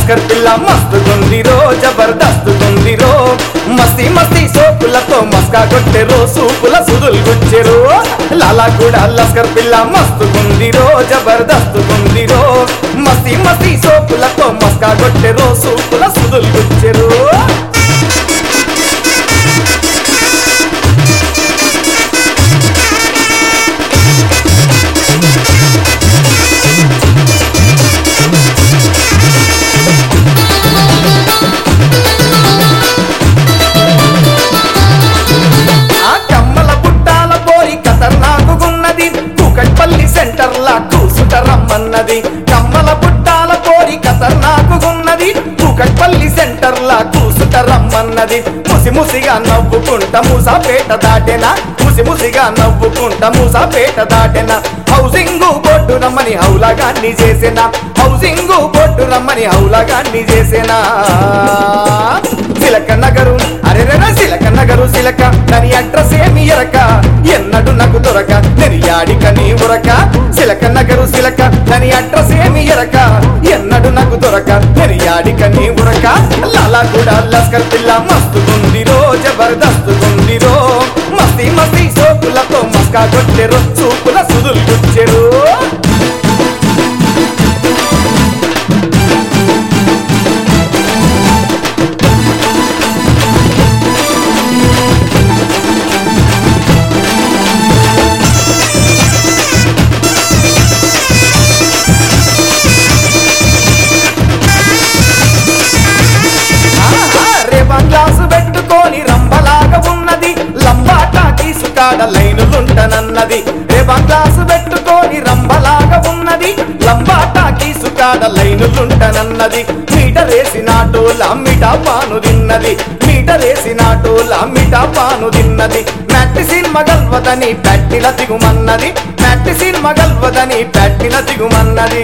లస్కర్ పిల్ల మస్తుగుందిరో జబర్దస్తుగుందిరో మస్తి మస్తి సోపులతో మస్కా కొట్టెరో సూపుల సుదులు గుచ్చెరు లాలా కూడా లస్కర్ పిల్ల మస్తుగుందిరో జబర్దస్తుగుందిరో మస్తి మస్తి సోపులతో మస్కా కొట్టెరో సూపుల సుదులు గుచ్చెరు ఆ కమ్మల పుట్టాల పోరి ఖతర్నాకున్నది కూకట్పల్లి సెంటర్ లా కూసుట రమ్మన్నది కమ్మల పుట్టాల పోరి ఖతర్నాకున్నది కూకట్పల్లి సెంటర్ లా కూసుట రమ్మన్నది ముసి ముసిగా నవ్వుకుంట మూసాపేట దాటెనా ముసి ముసిగా నవ్వుకుంట మూసాపేట దాటెనా హౌసింగ్ బోర్డు రమ్మని హౌలాగాన్ని చేసిన హౌసింగ్ బోర్డు రమ్మని హౌలాగాన్ని చేసేనా సిలక నగరు అరెరెర సిలక నగరు సిలక దాని అడ్రస్ ఏమి ఎరక ఎన్నడు నాకు దొరక నెరియాడిక నీ ఉరక సిలక నగరు సిలక దాని అడ్రస్ ఏమి ఎరక ఎన్నడు నాకు దొరక నెరియాడిక నీ ఉరక లాలా కూడా లస్కర్ పిల్ల మస్తుగుందిరో జబర్దస్తుగుందిరో మస్తి మస్తి సోకులతో మస్కా కొట్టెరు చూపుల సుదులు గుచ్చెరు ఆహా, రేవన్ గ్లాసు పెట్టుకొని రంబలాగా ఉన్నది లంబాటా తీసుకాడ లైనులుంటనన్నది రేవన్ గ్లాసు పెట్టుకొని రంబలాగా ఉన్నది లంబాటా తీసుకాడ లైనులుంటనన్నది మీటర్ వేసినాటోల మిఠా పాను తిన్నది మీటర్ వేసినాటోల మిఠా పాను తిన్నది మ్యాట్టి సినిమా గల్వదని పెట్టిన దిగుమన్నది మ్యాట్టి సినిమా గల్వదని పెట్టిన దిగుమన్నది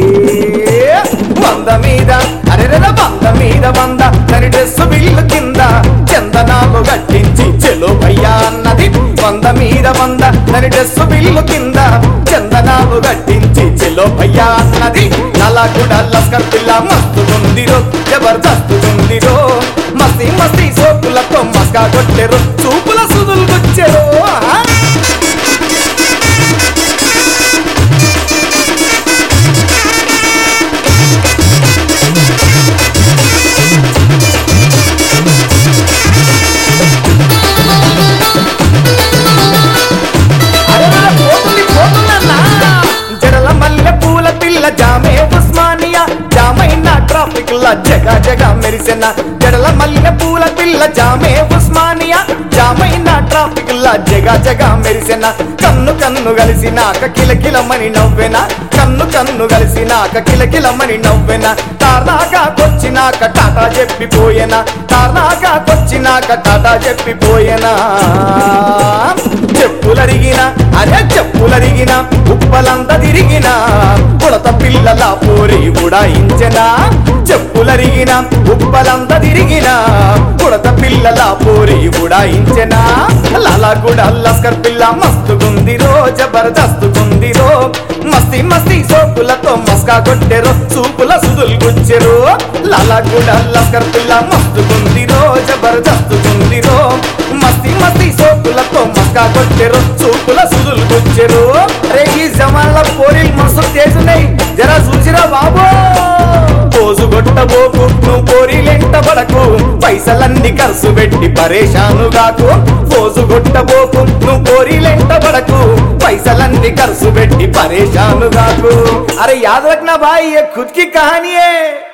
వంద మీద అరెరెర వంద మీద వంద తని డ్రెస్ బిల్లు కింద చందనాలు గట్టించి చెలో భయ్యా అన్నది వంద మీద వంద తని డ్రెస్ బిల్లు కింద చందనాలు గట్టించి చెలో భయ్యా అన్నది నలా కూడా లస్కర్ పిల్ల మస్తుగుందిరో జబర్దస్తుగుందిరో మస్తి మస్తి సోకులతో మస్కా కొట్టెరు చూపుల సుదులు గుచ్చెరు ఆ? అరెరెర పోతుంది పోతుందన్నా. జడల మల్లె పూల పిల్ల జామే ఉస్మానియా జామైన ట్రాఫిక్ లా జగ జగ మెరిసెన జడల మల్లె పూల పిల్ల జామే ఉస్మానియా జామైన ట్రాఫిక్ లా జగ జగ మెరిసెన కన్ను కన్ను కలిసినాక కిలకిలమని నవ్వెన కన్ను కన్ను కలిసినాక కిలకిలమని నవ్వెన తార్నాగా కొచ్చినాక టాటా చెప్పిపోయేనా తార్నాగా కొచ్చినాక టాటా చెప్పిపోయేనా చెప్పులరిగిన అరే చెప్పులరిగిన ఉప్పలంతా తిరిగిన ఉడత పిల్లల పోరి ఉడాయించెనా చెప్పులరిగిన ఉప్పలంతా తిరిగిన ఉడత పిల్లల పోరి ఉడాయించెనా లాలా కూడా లస్కర్ పిల్ల మస్తుగుందిరో జబర్దస్తుగుందిరో మస్తి మస్తి సోకులతో మస్కా కొట్టెరు చూపుల సుదులు గుచ్చెరు లాలా కూడా లస్కర్ పిల్ల మస్తుగుందిరో జబర్దస్తుగుందిరో మస్తి మస్తి సోకులతో మస్కా కొట్టెరు చూపుల సుదులు గుచ్చెరు రే ఈ జమానాల పోరీలు మస్తు తేజున్నాయి జరా చూసిరా బాబు పోజు కొట్టబోకు నువ్వు పోరీలెంట పడకు పైసలన్నీ ఖర్చు పెట్టి పరేషాను గాకు పోజు కొట్టబోకు నువ్వు పోరీలెంట పడకు పైసలన్నీ ఖర్చు పెట్టి పరేషాను గాకు అరే యాద్ రఖనా భాई ये खुद की कहानी है